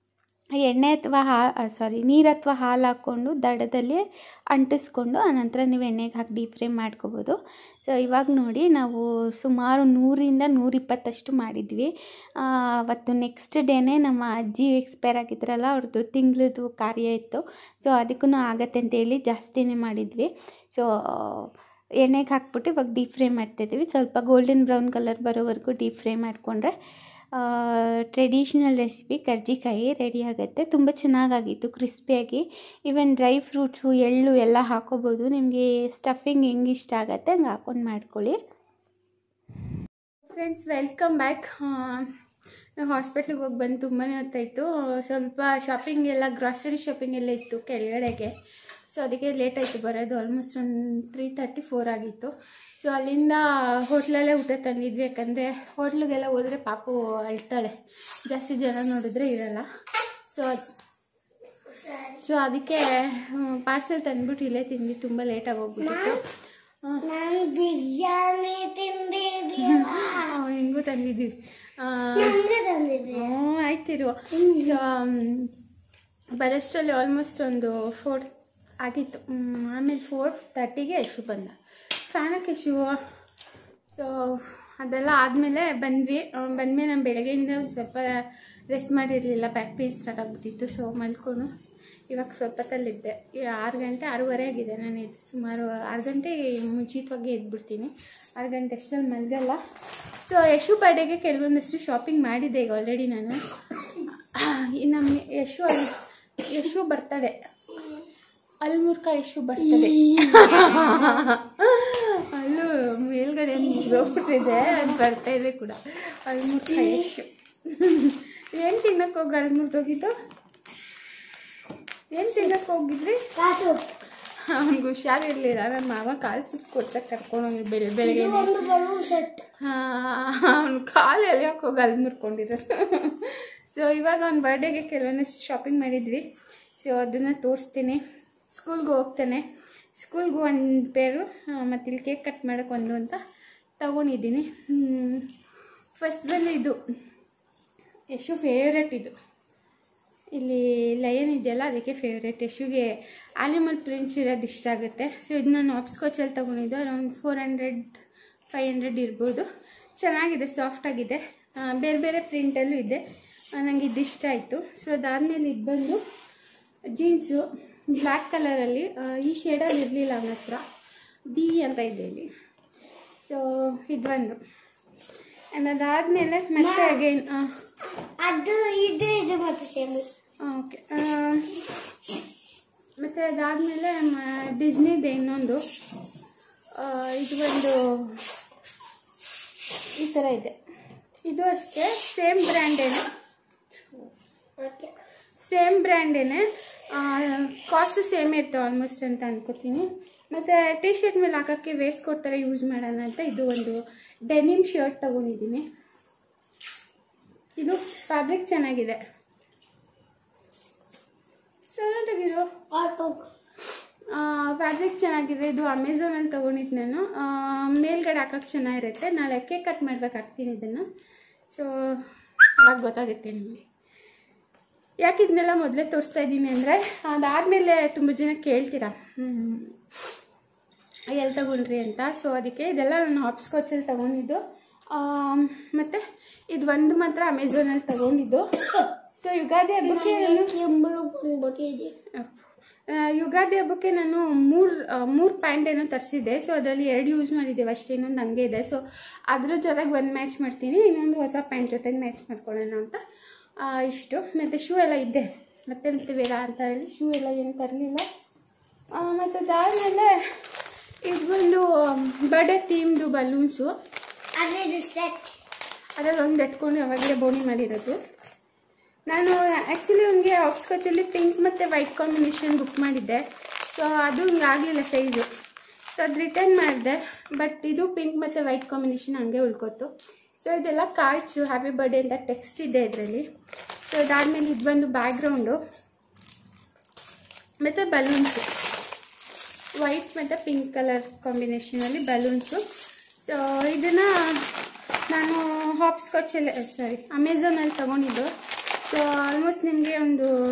ಎಣ್ಣೆ ಅಥವಾ ಹಾ ಸಾರಿ ನೀರು ಅಥವಾ ಹಾಲು ಹಾಕ್ಕೊಂಡು ದಡದಲ್ಲಿ ಅಂಟಿಸ್ಕೊಂಡು ಆನಂತರ ನೀವು ಎಣ್ಣೆಗೆ ಹಾಕಿ ಡೀಪ್ ಫ್ರೈ ಮಾಡ್ಕೋಬೋದು ಸೊ ಇವಾಗ ನೋಡಿ ನಾವು ಸುಮಾರು ನೂರಿಂದ ನೂರಿಪ್ಪತ್ತಷ್ಟು ಮಾಡಿದ್ವಿ ಆ, ಅವತ್ತು ನೆಕ್ಸ್ಟ್ ಡೇನೇ ನಮ್ಮ ಅಜ್ಜಿ ಎಕ್ಸ್ಪೈರ್ ಆಗಿದ್ರಲ್ಲ ಅವ್ರದ್ದು ತಿಂಗಳದ್ದು ಕಾರ್ಯ ಇತ್ತು ಸೊ ಅದಕ್ಕೂ ಆಗತ್ತೆ ಅಂತೇಳಿ ಜಾಸ್ತಿನೇ ಮಾಡಿದ್ವಿ ಸೊ ಎಣ್ಣೆಗೆ ಹಾಕ್ಬಿಟ್ಟು ಇವಾಗ ಡೀಪ್ ಫ್ರೈ ಮಾಡ್ತಾಯಿದ್ದೀವಿ ಸ್ವಲ್ಪ ಗೋಲ್ಡನ್ ಬ್ರೌನ್ ಕಲರ್ ಬರೋವರೆಗೂ ಡೀಪ್ ಫ್ರೈ ಮಾಡಿಕೊಂಡ್ರೆ ಟ್ರೆಡಿಷ್ನಲ್ ರೆಸಿಪಿ ಕರ್ಜಿಕಾಯಿ ರೆಡಿ ಆಗುತ್ತೆ ತುಂಬ ಚೆನ್ನಾಗಾಗಿತ್ತು ಕ್ರಿಸ್ಪಿಯಾಗಿ ಈವನ್ ಡ್ರೈ ಫ್ರೂಟ್ಸು ಎಳ್ಳು ಎಲ್ಲ ಹಾಕೋಬೋದು ನಿಮಗೆ ಸ್ಟಫಿಂಗ್ ಹೆಂಗೆ ಇಷ್ಟ ಆಗುತ್ತೆ ಹಂಗೆ ಹಾಕ್ಕೊಂಡು ಮಾಡ್ಕೊಳ್ಳಿ ಫ್ರೆಂಡ್ಸ್ ವೆಲ್ಕಮ್ ಬ್ಯಾಕ್ ನಾವು ಹಾಸ್ಪಿಟ್ಲಿಗೆ ಹೋಗಿ ಬಂದು ತುಂಬಾ ಹೊತ್ತಾಯಿತು ಸ್ವಲ್ಪ ಶಾಪಿಂಗ್ ಎಲ್ಲ ಗ್ರಾಸರಿ ಶಾಪಿಂಗ್ ಎಲ್ಲ ಇತ್ತು ಕೆಳಗಡೆಗೆ ಸೊ ಅದಕ್ಕೆ ಲೇಟ್ ಆಯಿತು ಬರೋದು ಆಲ್ಮೋಸ್ಟ್ ಒಂದು ತ್ರೀ ತರ್ಟಿ ಫೋರ್ ಆಗಿತ್ತು ಸೊ ಅಲ್ಲಿಂದ ಹೋಟ್ಲಲ್ಲೇ ಊಟ ತಂದಿದ್ವಿ ಯಾಕಂದರೆ ಹೋಟ್ಲಿಗೆಲ್ಲ ಹೋದರೆ ಪಾಪು ಅಳ್ತಾಳೆ ಜಾಸ್ತಿ ಜನ ನೋಡಿದ್ರೆ ಇರಲ್ಲ ಸೊ ಸೊ ಅದಕ್ಕೆ ಪಾರ್ಸೆಲ್ ತಂದ್ಬಿಟ್ಟು ಇಲ್ಲೇ ತಿಂದ್ವಿ ತುಂಬ ಲೇಟಾಗಿ ಹೋಗ್ಬಿಟ್ಟಿತ್ತು ನಾನು ಬಿರಿಯಾನಿ ತಿಂದಿದ್ದೆ ಹಿಂಗೂ ತಂದಿದ್ದೀವಿ ಆ, ನಂಗೆ ತಂದಿದ್ದೆ ಹ್ಞೂ ಆಯ್ತಿರುವ ಈಗ ಬರೋಷ್ಟರಲ್ಲಿ ಆಲ್ಮೋಸ್ಟ್ ಒಂದು ಫೋರ್ ಆಗಿತ್ತು ಹ್ಮ್, ಆಮೇಲೆ ಫೋರ್ ತರ್ಟಿಗೆ ಯಶು ಬಂದ ಫ್ಯಾನಕ್ಕೆ ಯಶು ಸೊ ಅದೆಲ್ಲ ಆದಮೇಲೆ ಬಂದ್ವಿ ಆ, ಬಂದ್ಮೇಲೆ ನಾನು ಬೆಳಗ್ಗೆಯಿಂದ ಒಂದ್ ಸ್ವಲ್ಪ ರೆಸ್ಟ್ ಮಾಡಿರಲಿಲ್ಲ ಬ್ಯಾಕ್ ಪೇನ್ ಸ್ಟಾರ್ಟ್ ಆಗಿಬಿಟ್ಟಿತ್ತು ಸೊ ಮಲ್ಕೊಂಡು ಇವಾಗ ಸ್ವಲ್ಪ ಹೊತ್ತಲ್ಲಿದ್ದೆ ಈ ಆರು ಗಂಟೆ ಆರೂವರೆ ಆಗಿದೆ ನಾನು ಎದ್ದು ಸುಮಾರು ಆರು ಗಂಟೆ ಮುಂಚಿತವಾಗಿ ಎದ್ಬಿಡ್ತೀನಿ ಆರು ಗಂಟೆ ಅಷ್ಟರಲ್ಲಿ ಮಲಗಲ್ಲ ಸೊ ಯಶು ಬರ್ಡೇಗೆ ಕೆಲವೊಂದಷ್ಟು ಶಾಪಿಂಗ್ ಮಾಡಿದ್ದೆ ಈಗ ಆಲ್ರೆಡಿ ನಾನು ಈ ನಮ್ಮ ಯಶು ಅಲ್ಲಿ ಯಶು ಬರ್ತಡೆ ಅಲ್ಮೂರ್ಕ ಯಶು ಬರ್ತಡೆ ಅಲ್ಲೂ ಮೇಲ್ಗಡೆ ಹೋಗ್ಬಿಟ್ಟಿದೆ ಅದು ಬರ್ತಾ ಇದೆ ಕೂಡ ಅಲ್ಮೂರ್ಕ ಯಶು ಏನು ತಿನ್ನಕ್ಕೆ ಹೋಗಿ ಅಲ್ಮೂರ್ದೋಗಿದ್ದು ಏನು ತಿನ್ನಕ್ಕೆ ಹೋಗಿದ್ರಿ ಕಾಸು ಅವ್ನಿಗೆ ಹುಷಾರಿರ್ಲಿಲ್ಲ ನನ್ನ ಮಾವ ಕಾಲು ಸುತ್ತ ಕೊಡ್ಸಕ್ಕೆ ಕರ್ಕೊಂಡು ಬೆಳೆ ಬೆಳಗ್ಗೆ ಒಂದು ಬಲೂ ಸೆಟ್ ಅವ್ನ ಕಾಲು ಎಲ್ಲಿಯಕ್ಕೆ ಹೋಗಿ ಅಲ್ಲಿ ಮುರ್ಕೊಂಡಿರೋದು ಸೊ ಇವಾಗ ಅವ್ನ ಬರ್ಡೇಗೆ ಕೆಲವೊಂದಷ್ಟು ಶಾಪಿಂಗ್ ಮಾಡಿದ್ವಿ ಸೊ ಅದನ್ನು ತೋರಿಸ್ತೀನಿ ಸ್ಕೂಲ್ಗೆ ಹೋಗ್ತಾನೆ ಸ್ಕೂಲ್ಗೆ ಒಂದು ಪೇರು ಮತ್ತು ಇಲ್ಲಿ ಕೇಕ್ ಕಟ್ ಮಾಡೋಕ್ಕೆ ಒಂದು ಅಂತ ತಗೊಂಡಿದ್ದೀನಿ ಫಸ್ಟ್ ಬಂದು ಇದು ಯಶು ಫೇವ್ರೆಟ್ ಇದು ಇಲ್ಲಿ ಲಯನ್ ಇದೆಯಲ್ಲ ಅದಕ್ಕೆ ಫೇವ್ರೇಟ್ ಯಶುಗೆ ಆನಿಮಲ್ ಪ್ರಿಂಟ್ಸ್ ಇರೋದು ಇಷ್ಟ ಆಗುತ್ತೆ ಸೊ ಇದು ನಾನು ಆಪ್ಸ್ಕೋಚಲ್ಲಿ ತೊಗೊಂಡಿದ್ದು around four hundred five hundred ಇರ್ಬೋದು ಚೆನ್ನಾಗಿದೆ ಸಾಫ್ಟ್ ಆಗಿದೆ ಆ, ಬೇರೆ ಬೇರೆ ಪ್ರಿಂಟಲ್ಲೂ ಇದೆ ನನಗೆ ಇದು ಇಷ್ಟ ಆಯಿತು ಸೊ ಅದಾದಮೇಲೆ ಇದು ಬಂದು ಜೀನ್ಸು ಬ್ಲ್ಯಾಕ್ ಕಲರಲ್ಲಿ ಈ ಶೇಡಲ್ಲಿ ಇರಲಿಲ್ಲ ಅವನ ಹತ್ರ ಬಿ ಅಂತ ಇದೆ ಇಲ್ಲಿ ಸೊ ಇದು ಒಂದು ಆ್ಯಂಡ್ ಅದಾದಮೇಲೆ ಮತ್ತೆ ಅಗೈನ್ ಅದು ಇದು ಇದು ಮತ್ತೆ ಸೇಮ್ ಓಕೆ ಮತ್ತು ಅದಾದಮೇಲೆ ಡಿಸ್ನಿದೆ ಇನ್ನೊಂದು ಆ, ಇದು ಒಂದು ಈ ಥರ ಇದೆ ಇದು ಅಷ್ಟೇ ಸೇಮ್ ಬ್ರ್ಯಾಂಡೇನೆ ಓಕೆ ಸೇಮ್ ಬ್ರ್ಯಾಂಡೇನೆ ಕಾಸ್ಟು ಸೇಮ್ ಇರ್ತವೆ ಆಲ್ಮೋಸ್ಟ್ ಅಂತ ಅನ್ಕೋತೀನಿ ಮತ್ತು ಟಿ ಶರ್ಟ್ ಮೇಲೆ ಹಾಕೋಕ್ಕೆ ವೇಸ್ಟ್ ಕೊಡ್ತಾರೆ ಯೂಸ್ ಮಾಡೋಣ ಅಂತ ಇದು ಒಂದು ಡೆನಿಮ್ ಶರ್ಟ್ ತೊಗೊಂಡಿದ್ದೀನಿ ಇದು ಫ್ಯಾಬ್ರಿಕ್ ಚೆನ್ನಾಗಿದೆ ಸಣ್ಣದಾಗಿರೋ ಆಟೋ ಫ್ಯಾಬ್ರಿಕ್ ಚೆನ್ನಾಗಿದೆ ಇದು ಅಮೆಝಾನಲ್ಲಿ ತೊಗೊಂಡಿದ್ದು ನಾನು ಆ, ಮೇಲ್ಗಡೆ ಹಾಕೋಕ್ಕೆ ಚೆನ್ನಾಗಿರುತ್ತೆ ನಾಳೆ ಕೇಕ್ ಕಟ್ ಮಾಡ್ಬೇಕು ಹಾಕ್ತೀನಿ ಇದನ್ನು ಸೊ ಅವಾಗ ಗೊತ್ತಾಗುತ್ತೆ ನಿಮಗೆ ಯಾಕೆ ಇದನ್ನೆಲ್ಲ ಮೊದಲೇ ತೋರಿಸ್ತಾ ಇದ್ದೀನಿ ಅಂದರೆ ಅದಾದಮೇಲೆ ತುಂಬ ಜನ ಕೇಳ್ತೀರಾ ಹ್ಮ್. ಎಲ್ಲಿ ತಗೊಂಡ್ರಿ ಅಂತ ಸೊ ಅದಕ್ಕೆ ಇದೆಲ್ಲ ನಾನು ಹಾಪ್ಸ್ಕಾಚಲ್ಲಿ ತೊಗೊಂಡಿದ್ದು ಮತ್ತು ಇದು ಒಂದು ಮಾತ್ರ ಅಮೆಝಾನಲ್ಲಿ ತೊಗೊಂಡಿದ್ದು ಸೊ ಯುಗಾದಿ ಹಬ್ಬಕ್ಕೆ ನಾನು ಕೆಂಬಳು ಬಂದ್ಬಿಟ್ಟಿದೆ ಆ, ಯುಗಾದಿ ಹಬ್ಬಕ್ಕೆ ನಾನು ಮೂರು ಮೂರು ಪ್ಯಾಂಟ್ ಏನೋ ತರಿಸಿದ್ದೆ ಸೊ ಅದರಲ್ಲಿ ಎರಡು ಯೂಸ್ ಮಾಡಿದ್ದೇವೆ ಅಷ್ಟೇ ಇನ್ನೊಂದು ಹಂಗೆ ಇದೆ ಸೊ ಅದ್ರ ಜೊತೆಗೆ ಒಂದು ಮ್ಯಾಚ್ ಮಾಡ್ತೀನಿ ಇನ್ನೊಂದು ಹೊಸ ಪ್ಯಾಂಟ್ ಜೊತೆಗೆ ಮ್ಯಾಚ್ ಮಾಡ್ಕೊಳ್ಳೋಣ ಅಂತ ಆ, ಇಷ್ಟು ಮತ್ತು ಶೂ ಎಲ್ಲ ಇದ್ದೆ ಮತ್ತೆ ಮತ್ತೆ ಬೇಡ ಅಂತ ಹೇಳಿ ಶೂ ಎಲ್ಲ ಏನು ತರಲಿಲ್ಲ ಮತ್ತು ಅದಾದಮೇಲೆ ಇದು ಬಂದು ಬರ್ಡೇ ಥೀಮ್ದು ಬಲೂನ್ಸು ಅದೇ ಇದು ಸೆಟ್ ಅದರಲ್ಲಿ ಒಂದು ಎತ್ಕೊಂಡು ಯಾವಾಗಲೇ ಬೋಣಿ ಮಾಡಿರೋದು ನಾನು ಆ್ಯಕ್ಚುಲಿ ಅವನಿಗೆ ಆಪ್ಸ್ಕಾಚಲ್ಲಿ ಪಿಂಕ್ ಮತ್ತು ವೈಟ್ ಕಾಂಬಿನೇಷನ್ ಬುಕ್ ಮಾಡಿದ್ದೆ ಸೊ ಅದು ಹಿಂಗೆ ಆಗಲಿಲ್ಲ ಸೈಜು ಸೊ ಅದು ರಿಟರ್ನ್ ಮಾಡಿದೆ ಬಟ್ ಇದು ಪಿಂಕ್ ಮತ್ತು ವೈಟ್ ಕಾಂಬಿನೇಷನ್ ಹಂಗೆ ಉಳ್ಕೋತು ಸೊ ಇದೆಲ್ಲ ಕಾರ್ಡ್ಸು ಹ್ಯಾಪಿ ಬರ್ಡೇ ಅಂತ ಟೆಕ್ಸ್ಟ್ ಇದೆ ಇದರಲ್ಲಿ ಸೊ ಅದಾದಮೇಲೆ ಇದು ಬಂದು ಬ್ಯಾಕ್ಗ್ರೌಂಡು ಮತ್ತು ಬಲೂನ್ಸು ವೈಟ್ ಮತ್ತು ಪಿಂಕ್ ಕಲರ್ ಕಾಂಬಿನೇಷನಲ್ಲಿ ಬಲೂನ್ಸು ಸೊ ಇದನ್ನು ನಾನು ಹಾಪ್ಸ್ಕಾಚಲ್ಲಿ ಸಾರಿ ಅಮೆಝಾನಲ್ಲಿ ತೊಗೊಂಡಿದ್ದು ಸೊ ಆಲ್ಮೋಸ್ಟ್ ನಿಮಗೆ ಒಂದು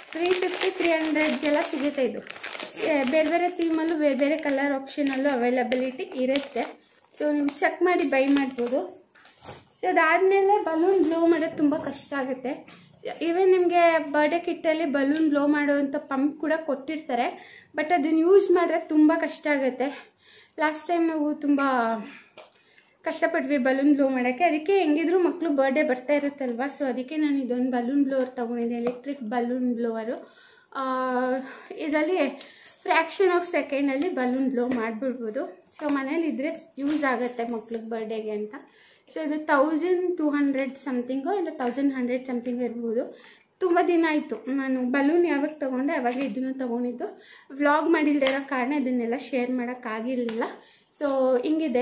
ತ್ರೀ ಫಿಫ್ಟಿ ತ್ರೀ ಹಂಡ್ರೆಡ್ಗೆಲ್ಲ ಸಿಗುತ್ತೆ ಇದು ಏ, ಬೇರೆ ಬೇರೆ ಥೀಮಲ್ಲೂ ಬೇರೆ ಬೇರೆ ಕಲರ್ ಆಪ್ಷನಲ್ಲೂ ಅವೈಲಬಿಲಿಟಿ ಇರುತ್ತೆ ಸೊ ನೀವು ಚೆಕ್ ಮಾಡಿ ಬೈ ಮಾಡ್ಬೋದು ಸೊ ಅದಾದಮೇಲೆ ಬಲೂನ್ ಬ್ಲೋ ಮಾಡೋದು ತುಂಬ ಕಷ್ಟ ಆಗುತ್ತೆ ಈವನ್ ನಿಮಗೆ ಬರ್ಡೇ ಕಿಟ್ಟಲ್ಲಿ ಬಲೂನ್ ಬ್ಲೋ ಮಾಡುವಂಥ ಪಂಪ್ ಕೂಡ ಕೊಟ್ಟಿರ್ತಾರೆ ಬಟ್ ಅದನ್ನು ಯೂಸ್ ಮಾಡಿದ್ರೆ ತುಂಬ ಕಷ್ಟ ಆಗುತ್ತೆ ಲಾಸ್ಟ್ ಟೈಮ್ ನಾವು ತುಂಬ ಕಷ್ಟಪಟ್ವಿ ಬಲೂನ್ ಬ್ಲೋ ಮಾಡೋಕ್ಕೆ ಅದಕ್ಕೆ ಹೆಂಗಿದ್ರು ಮಕ್ಕಳು ಬರ್ಡೇ ಬರ್ತಾ ಇರುತ್ತಲ್ವ ಸೊ ಅದಕ್ಕೆ ನಾನು ಇದೊಂದು ಬಲೂನ್ ಬ್ಲೋವರ್ ತೊಗೊಂಡಿದ್ದೆ ಎಲೆಕ್ಟ್ರಿಕ್ ಬಲೂನ್ ಬ್ಲೋವರು ಇದರಲ್ಲಿ ಫ್ರ್ಯಾಕ್ಷನ್ ಆಫ್ ಸೆಕೆಂಡಲ್ಲಿ ಬಲೂನ್ ಬ್ಲೋ ಮಾಡಿಬಿಡ್ಬೋದು ಸೊ ಮನೇಲಿದ್ದರೆ ಯೂಸ್ ಆಗುತ್ತೆ ಮಕ್ಳಿಗೆ ಬರ್ಡೇಗೆ ಅಂತ ಸೊ ಇದು ತೌಸಂಡ್ ಟೂ ಹಂಡ್ರೆಡ್ ಸಮಥಿಂಗು ಇಲ್ಲ ತೌಸಂಡ್ ಹಂಡ್ರೆಡ್ ಸಮಥಿಂಗ್ ಇರ್ಬೋದು ತುಂಬ ದಿನ ಆಯಿತು ನಾನು ಬಲೂನ್ ಯಾವಾಗ ತೊಗೊಂಡೆ ಅವಾಗ ಇದನ್ನು ತೊಗೊಂಡಿದ್ದು ವ್ಲಾಗ್ ಮಾಡಿಲ್ಲದೆ ಇರೋ ಕಾರಣ ಇದನ್ನೆಲ್ಲ ಶೇರ್ ಮಾಡೋಕ್ಕಾಗಿರಲಿಲ್ಲ ಸೊ ಹಿಂಗಿದೆ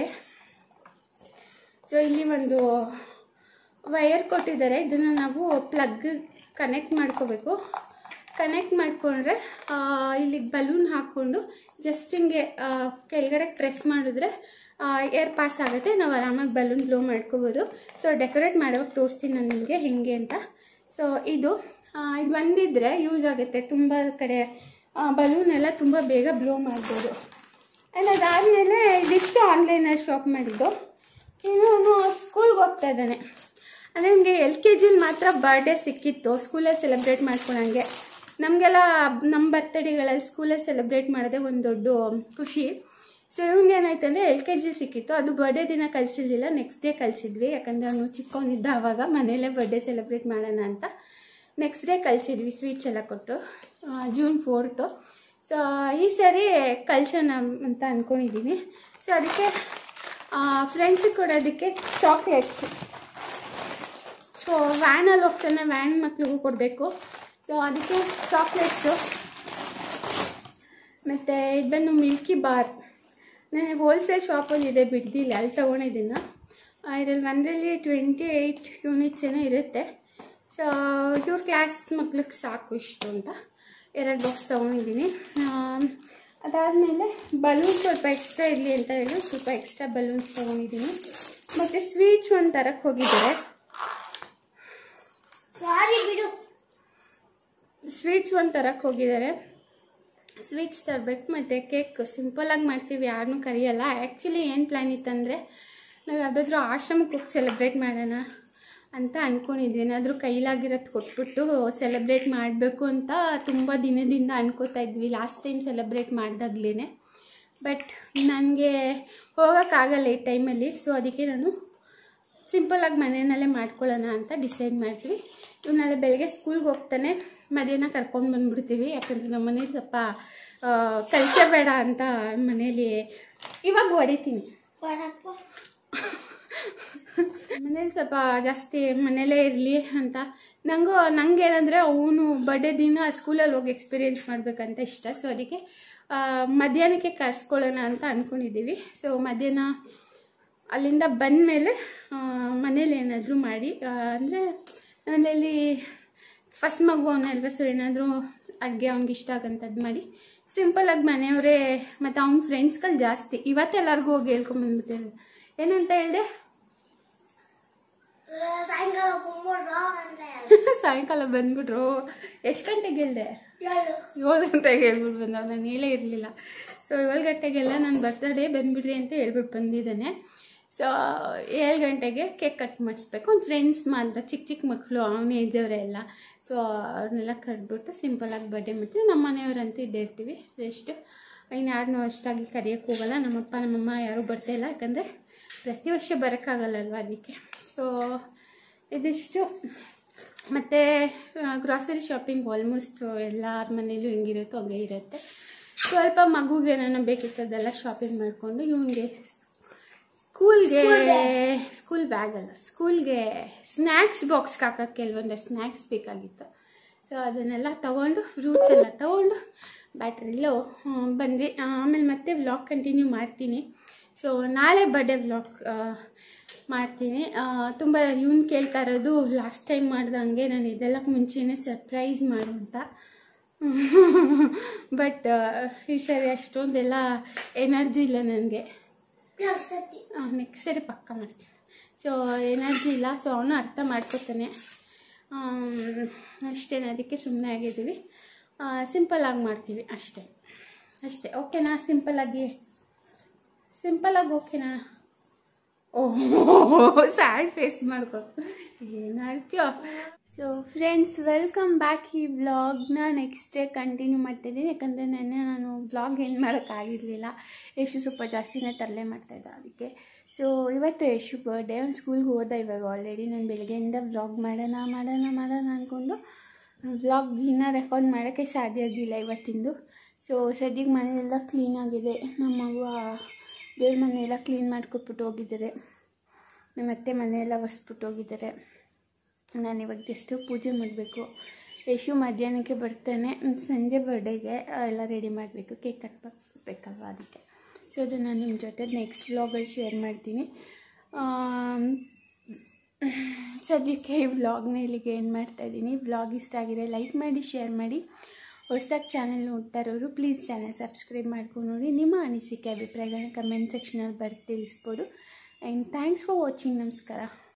ಸೊ ಇಲ್ಲಿ ಒಂದು ವಯರ್ ಕೊಟ್ಟಿದ್ದಾರೆ ಇದನ್ನು ನಾವು ಪ್ಲಗ್ ಕನೆಕ್ಟ್ ಮಾಡ್ಕೋಬೇಕು ಕನೆಕ್ಟ್ ಮಾಡಿಕೊಂಡ್ರೆ ಇಲ್ಲಿ ಬಲೂನ್ ಹಾಕ್ಕೊಂಡು ಜಸ್ಟ್ ಹಿಂಗೆ ಆ, ಕೆಳಗಡೆ ಪ್ರೆಸ್ ಮಾಡಿದ್ರೆ ಏರ್ ಪಾಸ್ ಆಗುತ್ತೆ ನಾವು ಆರಾಮಾಗಿ ಬಲೂನ್ ಬ್ಲೋ ಮಾಡ್ಕೋಬೋದು ಸೊ ಡೆಕೋರೇಟ್ ಮಾಡೋವಾಗ ತೋರಿಸ್ತೀನಿ ನಾನು ನಿಮಗೆ ಹೇಗೆ ಅಂತ ಸೊ ಇದು ಆ, ಇದು ಒಂದಿದ್ರೆ ಯೂಸ್ ಆಗುತ್ತೆ ತುಂಬ ಕಡೆ ಬಲೂನ್ ಎಲ್ಲ ತುಂಬ ಬೇಗ ಬ್ಲೋ ಮಾಡ್ಬೋದು ಆ್ಯಂಡ್ ಅದಾದಮೇಲೆ ಇದಿಷ್ಟು ಆನ್ಲೈನಲ್ಲಿ ಶಾಪ್ ಮಾಡಿದ್ದು ಇನ್ನು ಅವನು ಸ್ಕೂಲ್ಗೆ ಹೋಗ್ತಾ ಇದ್ದಾನೆ ಅಂದರೆ ನಿಮಗೆ ಎಲ್ ಕೆ ಜಿಲಿ ಮಾತ್ರ ಬರ್ಡೇ ಸಿಕ್ಕಿತ್ತು ಸ್ಕೂಲಲ್ಲಿ ಸೆಲೆಬ್ರೇಟ್ ಮಾಡ್ಕೊಳಂಗೆ ನಮಗೆಲ್ಲ ನಮ್ಮ ಬರ್ತಡೇಗಳಲ್ಲಿ ಸ್ಕೂಲಲ್ಲಿ ಸೆಲೆಬ್ರೇಟ್ ಮಾಡೋದೇ ಒಂದು ದೊಡ್ಡ ಖುಷಿ ಸೊ ಇವ್ನಿಗೆ ಏನಾಯ್ತು ಅಂದರೆ ಎಲ್ ಕೆ ಜಿ ಸಿಕ್ಕಿತ್ತು ಅದು ಬರ್ಡೇ ದಿನ ಕಳಿಸಿರ್ಲಿಲ್ಲ ನೆಕ್ಸ್ಟ್ ಡೇ ಕಳಿಸಿದ್ವಿ ಯಾಕಂದರೆ ಅವನು ಚಿಕ್ಕವನಿದ್ದ ಆವಾಗ ಮನೇಲೇ ಬರ್ಡೇ ಸೆಲೆಬ್ರೇಟ್ ಮಾಡೋಣ ಅಂತ ನೆಕ್ಸ್ಟ್ ಡೇ ಕಳಿಸಿದ್ವಿ ಸ್ವೀಟ್ಸ್ ಎಲ್ಲ ಕೊಟ್ಟು ಜೂನ್ ಫೋರ್ತು ಸೊ ಈ ಸರಿ ಕಳ್ಸೋಣ ಅಂತ ಅಂದ್ಕೊಂಡಿದ್ದೀನಿ ಸೊ ಅದಕ್ಕೆ ಫ್ರೆಂಡ್ಸಿಗೆ ಕೊಡೋದಕ್ಕೆ ಚಾಕ್ಲೇಟ್ಸ್ ಸೊ ವ್ಯಾನಲ್ಲಿ ಹೋಗ್ತಾನೆ ವ್ಯಾನ್ ಮಕ್ಳಿಗೂ ಕೊಡಬೇಕು ಸೊ ಅದಕ್ಕೆ ಚಾಕ್ಲೇಟ್ಸು ಮತ್ತು ಇದು ಬಂದು ಮಿಲ್ಕಿ ಬಾರ್ ನನಗೆ ಹೋಲ್ಸೇಲ್ ಶಾಪಲ್ಲಿ ಇದೆ ಬಿಡ್ದಿಲ್ಲ ಅಲ್ಲಿ ತೊಗೊಂಡಿದ್ದೀನಿ ಇದರಲ್ಲಿ ಒಂದರಲ್ಲಿ ಟ್ವೆಂಟಿ ಏಯ್ಟ್ ಯೂನಿಟ್ಸ್ ಏನೋ ಇರುತ್ತೆ ಸೊ ಇವ್ರ ಕ್ಲಾಸ್ ಮಕ್ಳಿಗೆ ಸಾಕು ಇಷ್ಟು ಅಂತ ಎರಡು ಬಾಕ್ಸ್ ತೊಗೊಂಡಿದ್ದೀನಿ ಅದಾದಮೇಲೆ ಬಲೂನ್ ಸ್ವಲ್ಪ ಎಕ್ಸ್ಟ್ರಾ ಇರಲಿ ಅಂತ ಹೇಳಿ ಸ್ವಲ್ಪ ಎಕ್ಸ್ಟ್ರಾ ಬಲೂನ್ಸ್ ತೊಗೊಂಡಿದ್ದೀನಿ ಮತ್ತು ಸ್ವೀಟ್ಸ್ ಒಂದು ತರಕ್ಕೆ ಹೋಗಿದ್ದಾರೆ ಸಾರಿ ಬಿಡು ಸ್ವೀಟ್ಸ್ ಒಂದು ತರಕ್ಕೆ ಹೋಗಿದ್ದಾರೆ ಸ್ವೀಟ್ಸ್ ತರಬೇಕು ಮತ್ತು ಕೇಕ್ ಸಿಂಪಲಾಗಿ ಮಾಡ್ತೀವಿ ಯಾರನ್ನೂ ಕರೆಯಲ್ಲ ಆ್ಯಕ್ಚುಲಿ ಏನು ಪ್ಲ್ಯಾನ್ ಇತ್ತಂದರೆ ನಾವು ಯಾವುದಾದ್ರೂ ಆಶ್ರಮಕ್ಕೆ ಹೋಗಿ ಸೆಲೆಬ್ರೇಟ್ ಮಾಡೋಣ ಅಂತ ಅಂದ್ಕೊಂಡಿದ್ವಿ ಏನಾದರೂ ಕೈಲಾಗಿರೋದು ಕೊಟ್ಬಿಟ್ಟು ಸೆಲೆಬ್ರೇಟ್ ಮಾಡಬೇಕು ಅಂತ ತುಂಬ ದಿನದಿಂದ ಅನ್ಕೋತಾ ಇದ್ವಿ ಲಾಸ್ಟ್ ಟೈಮ್ ಸೆಲೆಬ್ರೇಟ್ ಮಾಡ್ದಾಗ್ಲೇ ಬಟ್ ನನಗೆ ಹೋಗೋಕ್ಕಾಗಲ್ಲ ಈ ಟೈಮಲ್ಲಿ ಸೊ ಅದಕ್ಕೆ ನಾನು ಸಿಂಪಲಾಗಿ ಮನೆಯಲ್ಲೇ ಮಾಡ್ಕೊಳ್ಳೋಣ ಅಂತ ಡಿಸೈಡ್ ಮಾಡಿದ್ವಿ ಇವನ್ನೆಲ್ಲ ಬೆಳಗ್ಗೆ ಸ್ಕೂಲ್ಗೆ ಹೋಗ್ತಾನೆ ಮಧ್ಯಾಹ್ನ ಕರ್ಕೊಂಡು ಬಂದ್ಬಿಡ್ತೀವಿ ಯಾಕಂದರೆ ನಮ್ಮ ಮನೇಲಿ ಸ್ವಲ್ಪ ಕಲಿಸಬೇಡ ಅಂತ ಮನೇಲಿ ಇವಾಗ ಹೊಡಿತೀನಿ ಬರಪ್ಪ ಮನೇಲಿ ಸ್ವಲ್ಪ ಜಾಸ್ತಿ ಮನೇಲೇ ಇರಲಿ ಅಂತ ನನಗೂ ನಂಗೇನಂದರೆ ಅವನು ಬರ್ಡೇ ದಿನ ಸ್ಕೂಲಲ್ಲಿ ಹೋಗಿ ಎಕ್ಸ್ಪೀರಿಯೆನ್ಸ್ ಮಾಡಬೇಕಂತ ಇಷ್ಟ ಸೊ ಅದಕ್ಕೆ ಆ, ಮಧ್ಯಾಹ್ನಕ್ಕೆ ಕರ್ಸ್ಕೊಳ್ಳೋಣ ಅಂತ ಅಂದ್ಕೊಂಡಿದ್ದೀವಿ ಸೊ ಮಧ್ಯಾಹ್ನ ಅಲ್ಲಿಂದ ಬಂದಮೇಲೆ ಮನೇಲಿ ಏನಾದರೂ ಮಾಡಿ ಅಂದರೆ ಮನೇಲಿ ಫಸ್ಟ್ ಮಗು ಅವನಲ್ವ ಸೊ ಏನಾದರೂ ಅಡುಗೆ ಅವ್ನಿಗೆ ಇಷ್ಟ ಆಗಂಥದ್ದು ಮಾಡಿ ಸಿಂಪಲಾಗಿ ಮನೆಯವರೇ ಮತ್ತು ಅವ್ನ ಫ್ರೆಂಡ್ಸ್ಗಳು ಜಾಸ್ತಿ ಇವತ್ತೆಲ್ಲರಿಗೂ ಹೋಗಿ ಹೇಳ್ಕೊಂಬಂದ್ಬಿಟ್ಟಿದ್ದಾರೆ ಏನಂತ ಹೇಳಿದೆ ಸಾಯಂಕಾಲ ಕುಂಬಡ್ರ ಅಂತ ಹೇಳು. ಸಾಯಂಕಾಲ ಬಂದ್ಬಿಟ್ರು ಎಷ್ಟು ಗಂಟೆಗೆ ಹೇಳಿದೆ ಹೇಳು ಏಳು ಗಂಟೆಗೆ ಹೇಳ್ಬಿಟ್ಟು ಬಂದ ನಾನು ಹೇಳೇ ಇರಲಿಲ್ಲ ಸೊ ಏಳು ಗಂಟೆಗೆಲ್ಲ ನನ್ನ ಬರ್ತಡೇ ಬಂದ್ಬಿಡ್ರಿ ಅಂತ ಹೇಳ್ಬಿಟ್ಟು ಬಂದಿದ್ದಾನೆ ಸೊ ಏಳು ಗಂಟೆಗೆ ಕೇಕ್ ಕಟ್ ಮಾಡಿಸ್ಬೇಕು ಒಂದು ಫ್ರೆಂಡ್ಸ್ ಮಾತ್ರ ಚಿಕ್ಕ ಚಿಕ್ಕ ಮಕ್ಕಳು ಅವನ ಏಜವರೆಲ್ಲ ಸೊ ಅವ್ರನ್ನೆಲ್ಲ ಕರೆದ್ಬಿಟ್ಟು ಸಿಂಪಲಾಗಿ ಬರ್ಡೇ ಮಾಡ್ತೀವಿ ನಮ್ಮ ಮನೆಯವರಂತೂ ಇದ್ದೇ ಇರ್ತೀವಿ ಎಷ್ಟು ಇನ್ನು ಯಾರನ್ನೂ ಅಷ್ಟಾಗಿ ಕರೆಯೋಕ್ಕೆ ಹೋಗಲ್ಲ ನಮ್ಮಪ್ಪ ನಮ್ಮಮ್ಮ ಯಾರೂ ಬರ್ತಾ ಇಲ್ಲ ಯಾಕಂದರೆ ಪ್ರತಿ ವರ್ಷ ಬರೋಕ್ಕಾಗಲ್ಲಲ್ವ ಅದಕ್ಕೆ ಸೊ ಇದಿಷ್ಟು ಮತ್ತು ಗ್ರಾಸರಿ ಶಾಪಿಂಗ್ ಆಲ್ಮೋಸ್ಟ್ ಎಲ್ಲರ ಮನೇಲೂ ಹೆಂಗಿರುತ್ತೋ ಹಂಗೆ ಇರುತ್ತೆ ಸ್ವಲ್ಪ ಮಗುಗೆ ಏನಾನ ಬೇಕಿತ್ತದೆಲ್ಲ ಶಾಪಿಂಗ್ ಮಾಡಿಕೊಂಡು ಇವನಿಗೆ ಸ್ಕೂಲ್ಗೆ ಸ್ಕೂಲ್ ಬ್ಯಾಗ್ ಅಲ್ಲ ಸ್ಕೂಲ್ಗೆ ಸ್ನ್ಯಾಕ್ಸ್ ಬಾಕ್ಸ್ಗೆ ಹಾಕೋಕ್ಕೆ ಕೆಲವೊಂದಷ್ಟು ಸ್ನ್ಯಾಕ್ಸ್ ಬೇಕಾಗಿತ್ತು ಸೊ ಅದನ್ನೆಲ್ಲ ತೊಗೊಂಡು ಫ್ರೂಟ್ಸ್ ಎಲ್ಲ ತೊಗೊಂಡು ಬ್ಯಾಟ್ರಿಲ್ಲೋ ಬಂದ್ವಿ ಆಮೇಲೆ ಮತ್ತೆ ವ್ಲಾಗ್ ಕಂಟಿನ್ಯೂ ಮಾಡ್ತೀನಿ ಸೊ ನಾಳೆ ಬರ್ಡೇ ವ್ಲಾಗ್ ಮಾಡ್ತೀನಿ ತುಂಬ ಇವ್ನು ಕೇಳ್ತಾ ಇರೋದು ಲಾಸ್ಟ್ ಟೈಮ್ ಮಾಡ್ದಂಗೆ ನಾನು ಇದೆಲ್ಲಕ್ಕೆ ಮುಂಚೆನೇ ಸರ್ಪ್ರೈಸ್ ಮಾಡು ಅಂತ ಬಟ್ ಈ ಸರಿ ಅಷ್ಟೊಂದೆಲ್ಲ ಎನರ್ಜಿ ಇಲ್ಲ ನನಗೆ ನೆಕ್ಸ್ಟ್ ಸತಿ ನೆಕ್ಸ್ಟ್ ಸರಿ ಪಕ್ಕ ಮಾಡ್ತೀನಿ ಸೊ ಎನರ್ಜಿ ಇಲ್ಲ ಸೊ ಅವನು ಅರ್ಥ ಮಾಡ್ಕೊತಾನೆ ಅಷ್ಟೇ ಅದಕ್ಕೆ ಸುಮ್ಮನೆ ಆಗಿದ್ದೀವಿ ಸಿಂಪಲ್ಲಾಗಿ ಮಾಡ್ತೀವಿ ಅಷ್ಟೇ ಅಷ್ಟೇ ಓಕೆನಾ ಸಿಂಪಲ್ಲಾಗಿ ಸಿಂಪಲ್ಲಾಗಿ ಓಕೆನಾ ಓಹ್ ಸ್ಯಾಡ್ ಫೇಸ್ ಮಾಡ್ಕೋ ಏನಾಡ್ತೀಯೋ ಸೊ ಫ್ರೆಂಡ್ಸ್ ವೆಲ್ಕಮ್ ಬ್ಯಾಕ್ ಈ ವ್ಲಾಗ್ನ ನೆಕ್ಸ್ಟ್ ಡೇ ಕಂಟಿನ್ಯೂ ಮಾಡ್ತಾಯಿದ್ದೀನಿ ಯಾಕಂದರೆ ನೆನ್ನೆ ನಾನು ವ್ಲಾಗ್ ಏನು ಮಾಡೋಕ್ಕಾಗಿರಲಿಲ್ಲ ಯಶು ಸ್ವಲ್ಪ ಜಾಸ್ತಿನೇ ತರಲೆ ಮಾಡ್ತಾಯಿದ್ದ ಅದಕ್ಕೆ ಸೊ ಇವತ್ತು ಯಶು ಬರ್ಡೇ ಅವ್ನು ಸ್ಕೂಲ್ಗೆ ಹೋದ ಇವಾಗ ಆಲ್ರೆಡಿ ನಾನು ಬೆಳಗ್ಗೆಯಿಂದ ವ್ಲಾಗ್ ಮಾಡೋಣ ಮಾಡೋಣ ಮಾಡೋಣ ಅಂದ್ಕೊಂಡು ವ್ಲಾಗ್ ಇನ್ನೂ ರೆಕಾರ್ಡ್ ಮಾಡೋಕ್ಕೆ ಸಾಧ್ಯ ಆಗಿಲ್ಲ ಇವತ್ತಿಂದು ಸೊ ಸದ್ಯಕ್ಕೆ ಮನೆಯೆಲ್ಲ ಕ್ಲೀನಾಗಿದೆ ನಮ್ಮ ಅವ್ವ ದೇವ್ರ ಮನೆಯೆಲ್ಲ ಕ್ಲೀನ್ ಮಾಡ್ಕೊಟ್ಬಿಟ್ಟು ಹೋಗಿದ್ದಾರೆ ನಮ್ಮ ಅತ್ತೆ ಮನೆಯೆಲ್ಲ ಒರೆಸ್ಬಿಟ್ಟು ಹೋಗಿದ್ದಾರೆ ನಾನು ಇವಾಗ ಜಸ್ಟು ಪೂಜೆ ಮಾಡಬೇಕು ಯಶು ಮಧ್ಯಾಹ್ನಕ್ಕೆ ಬರ್ತಾನೆ ಹ್ಮ್, ಸಂಜೆ ಬರ್ಡೇಗೆ ಎಲ್ಲ ರೆಡಿ ಮಾಡಬೇಕು ಕೇಕ್ ಕಟ್ ಮಾಡಬೇಕಲ್ವ ಅದಕ್ಕೆ ಸೊ ಅದು ನಾನು ನಿಮ್ಮ ಜೊತೆ ನೆಕ್ಸ್ಟ್ ವ್ಲಾಗಲ್ಲಿ ಶೇರ್ ಮಾಡ್ತೀನಿ ಆಮ್, ಸದ್ಯಕ್ಕೆ ಈ ವ್ಲಾಗ್ನ ಇಲ್ಲಿಗೆ ಏನು ಮಾಡ್ತಾಯಿದ್ದೀನಿ ವ್ಲಾಗ್ ಇಷ್ಟ ಆಗಿದೆ ಲೈಕ್ ಮಾಡಿ ಶೇರ್ ಮಾಡಿ ಹೊಸ್ದಾಗಿ ಚಾನಲ್ ನೋಡ್ತಾ ಇರೋರು ಪ್ಲೀಸ್ ಚಾನಲ್ ಸಬ್ಸ್ಕ್ರೈಬ್ ಮಾಡ್ಕೊಂಡು ನೋಡಿ ನಿಮ್ಮ ಅನಿಸಿಕೆ ಅಭಿಪ್ರಾಯಗಳನ್ನ ಕಮೆಂಟ್ ಸೆಕ್ಷನಲ್ಲಿ ಬರ್ದು ತಿಳಿಸ್ಬೋದು ಆ್ಯಂಡ್ ಥ್ಯಾಂಕ್ಸ್ ಫಾರ್ ವಾಚಿಂಗ್ ನಮಸ್ಕಾರ